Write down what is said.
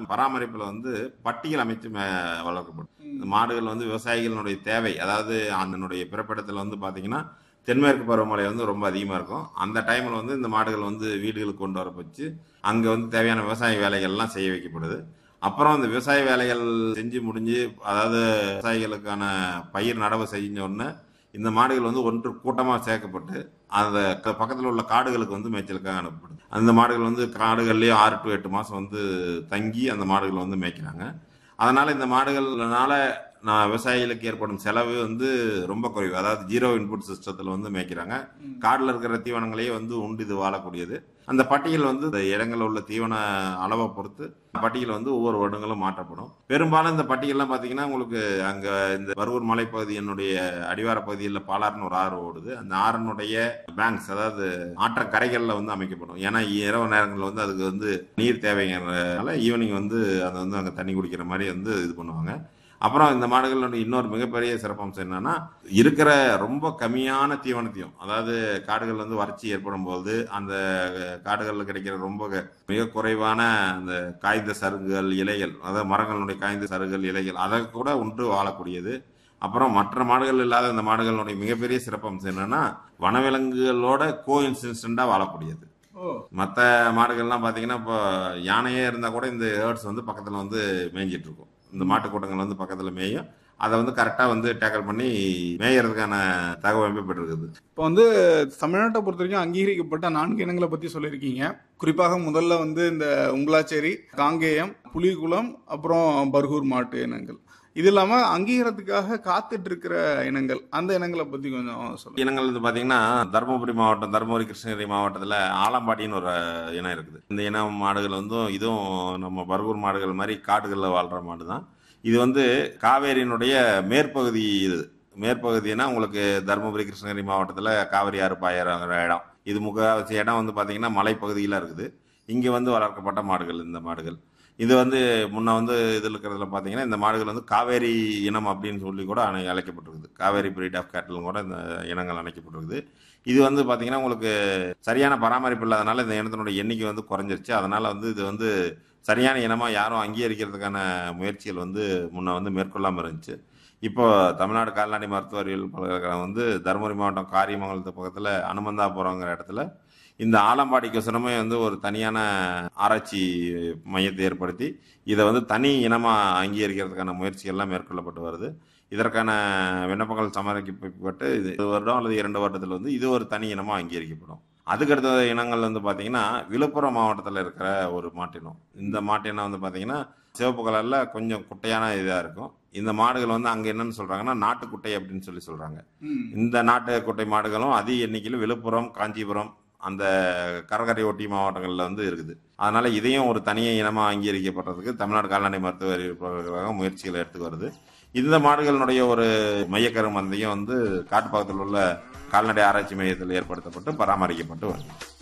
பராமரிப்புல வந்து பட்டியல் அமைத்து மே- வளர்க்கப்படும் இந்த மாடுகள் வந்து விவசாயிகளினுடைய தேவை அதாவது அதனுடைய பிறப்பிடத்துல வந்து பாத்தீங்கன்னா தென்மேற்கு பருவமழை வந்து ரொம்ப அதிகமாக இருக்கும் அந்த டைமில் வந்து இந்த மாடுகள் வந்து வீடுகளுக்கு கொண்டு வர வச்சு அங்கே வந்து தேவையான விவசாய வேலைகள்லாம் செய்ய வைக்கப்படுது அப்புறம் இந்த விவசாய வேலைகள் செஞ்சு முடிஞ்சு அதாவது விவசாயிகளுக்கான பயிர் நடவு செஞ்ச உடனே இந்த மாடுகள் வந்து ஒன்று கூட்டமாக சேர்க்கப்பட்டு அந்த க- பக்கத்தில் உள்ள காடுகளுக்கு வந்து மேய்ச்சலுக்காக அனுப்பப்படுது அந்த மாடுகள் வந்து காடுகள்லேயே ஆறு டு எட்டு மாதம் வந்து தங்கி அந்த மாடுகள் வந்து மேய்க்கிறாங்க அதனால இந்த மாடுகள்னால நான் விவசாயிகளுக்கு ஏற்படும் செலவு வந்து ரொம்ப குறைவு அதாவது ஜீரோ இன்புட் சிஸ்டத்தில் வந்து மேய்க்கிறாங்க காட்டில் இருக்கிற தீவனங்களையே வந்து உண்டு இது வாழக்கூடியது அந்த பட்டியல் வந்து இந்த இடங்களில் உள்ள தீவன அளவை பொறுத்து பட்டியல் வந்து ஒவ்வொரு வருடங்களும் மாற்றப்படும் பெரும்பாலும் இந்த பட்டியல்லாம் பார்த்தீங்கன்னா உங்களுக்கு அங்கே இந்த பருவூர் மலைப்பகுதியினுடைய அடிவார பகுதியில் பாலாறுன்னு ஒரு ஆறு ஓடுது அந்த ஆறனுடைய பேங்க்ஸ் அதாவது ஆற்றக்கரைகளில் வந்து அமைக்கப்படும் ஏன்னா இரவு நேரங்களில் வந்து அதுக்கு வந்து நீர் தேவைங்கிறதுனால ஈவினிங் வந்து அதை வந்து அங்கே தண்ணி குடிக்கிற மாதிரி வந்து இது பண்ணுவாங்க அப்புறம் இந்த மாடுகளோட இன்னொரு மிகப்பெரிய சிறப்பம்சம் என்னன்னா இருக்கிற ரொம்ப கம்மியான தீவனத்தையும் அதாவது காடுகள் வந்து வறட்சி ஏற்படும் போது அந்த காடுகளில் கிடைக்கிற ரொம்ப க- மிக குறைவான அந்த காய்ந்த சருகுகள் இலைகள் அதாவது மரங்களுடைய காய்ந்த சருகுகள் இலைகள் அதை கூட உண்டு வாழக்கூடியது அப்புறம் மற்ற மாடுகள் இல்லாத இந்த மாடுகளுடைய மிகப்பெரிய சிறப்பம்சம் என்னன்னா வனவிலங்குகளோட கோ இன்சிடென்டா வாழக்கூடியது ஓ மற்ற மாடுகள்லாம் பார்த்தீங்கன்னா இப்போ யானையே இருந்தால் கூட இந்த ஏர்ட்ஸ் வந்து பக்கத்தில் வந்து மேய்ஞ்சிட்டு இருக்கும் இந்த மாட்டுக்கூட்டங்கள் வந்து பக்கத்தில் மேயும் அதை வந்து கரெக்டாக வந்து டேக்கல் பண்ணி மேயறதுக்கான தகவமைப்பு பெற்றிருக்குது இப்போ வந்து தமிழ்நாட்டை பொறுத்த வரைக்கும் அங்கீகரிக்கப்பட்ட நான்கு இனங்களை பற்றி சொல்லியிருக்கீங்க குறிப்பாக முதல்ல வந்து இந்த உங்களாச்சேரி காங்கேயம் புலிகுளம் அப்புறம் பர்கூர் மாட்டு இனங்கள் இது இல்லாமல் அங்கீகாரத்துக்காக காத்துட்டு இருக்கிற இனங்கள் அந்த இனங்களை பற்றி கொஞ்சம் சொல்லுங்க இனங்கள் வந்து பார்த்தீங்கன்னா தருமபுரி மாவட்டம் தருமபுரி கிருஷ்ணகிரி மாவட்டத்தில் ஆலம்பாடின்னு ஒரு இனம் இருக்குது இந்த இனம் மாடுகள் வந்து இதுவும் நம்ம பர்கூர் மாடுகள் மாதிரி காடுகளில் வாழ்கிற மாடு தான் இது வந்து காவேரியினுடைய மேற்பகுதி இது மேற்பகுதினா உங்களுக்கு தருமபுரி கிருஷ்ணகிரி மாவட்டத்தில் காவிரி ஆறு பாயிற இடம் இது முக்கால்வாசி இடம் வந்து பார்த்தீங்கன்னா மலைப்பகுதியில் இருக்குது இங்கே வந்து வளர்க்கப்பட்ட மாடுகள் இந்த மாடுகள் இது வந்து முன்ன வந்து இதில் இருக்கிறதுல பார்த்தீங்கன்னா இந்த மாடுகள் வந்து காவேரி இனம் அப்படின்னு சொல்லி கூட அணை அழைக்கப்பட்டிருக்குது காவேரி பிரீட் ஆஃப் கேட்டலும் கூட இந்த இனங்கள் அழைக்கப்பட்டிருக்குது இது வந்து பார்த்தீங்கன்னா உங்களுக்கு சரியான பராமரிப்பு இல்லாதனால இந்த இனத்தினுடைய எண்ணிக்கை வந்து குறைஞ்சிருச்சு அதனால வந்து இது வந்து சரியான இனமாக யாரும் அங்கீகரிக்கிறதுக்கான முயற்சிகள் வந்து முன்ன வந்து மேற்கொள்ளாமல் இருந்துச்சு இப்போ தமிழ்நாடு கால்நடை மருத்துவ அறிவியல் பல்கலைக்கழகம் வந்து தருமபுரி மாவட்டம் காரியமங்கலத்து பக்கத்தில் அனுமந்தாபுரங்கிற இடத்துல இந்த ஆலம்பாடிக்கோசரமே வந்து ஒரு தனியான ஆராய்ச்சி மையத்தை ஏற்படுத்தி இதை வந்து தனி இனமாக அங்கீகரிக்கிறதுக்கான முயற்சிகள்லாம் மேற்கொள்ளப்பட்டு வருது இதற்கான விண்ணப்பங்கள் சமர்ப்பிக்கப்பட்டு இது ஒரு வருடம் அல்லது இரண்டு வருடத்தில் வந்து இது ஒரு தனி இனமாக அங்கீகரிக்கப்படும் அதுக்கடுத்த இனங்கள் வந்து பார்த்தீங்கன்னா விழுப்புரம் மாவட்டத்தில் இருக்கிற ஒரு மாட்டினம் இந்த மாட்டினம் வந்து பார்த்தீங்கன்னா சிவப்பு கலரில் கொஞ்சம் குட்டையான இதாக இருக்கும் இந்த மாடுகள் வந்து அங்கே என்னன்னு சொல்கிறாங்கன்னா நாட்டுக்குட்டை அப்படின்னு சொல்லி சொல்கிறாங்க இந்த நாட்டு குட்டை மாடுகளும் அதிக எண்ணிக்கையில் விழுப்புரம் காஞ்சிபுரம் அந்த கடற்கரை ஒட்டி மாவட்டங்களில் வந்து இருக்குது அதனால இதையும் ஒரு தனிய இனமாக அங்கீகரிக்கப்படுறதுக்கு தமிழ்நாடு கால்நடை மருத்துவ அறிவியல் பல்கலைக்கழகம் முயற்சிகளை எடுத்து வருது இந்த மாடுகளினுடைய ஒரு மையக்கரு மந்தையும் வந்து காட்டுப்பாக்கத்தில் உள்ள கால்நடை ஆராய்ச்சி மையத்தில் ஏற்படுத்தப்பட்டு பராமரிக்கப்பட்டு வருது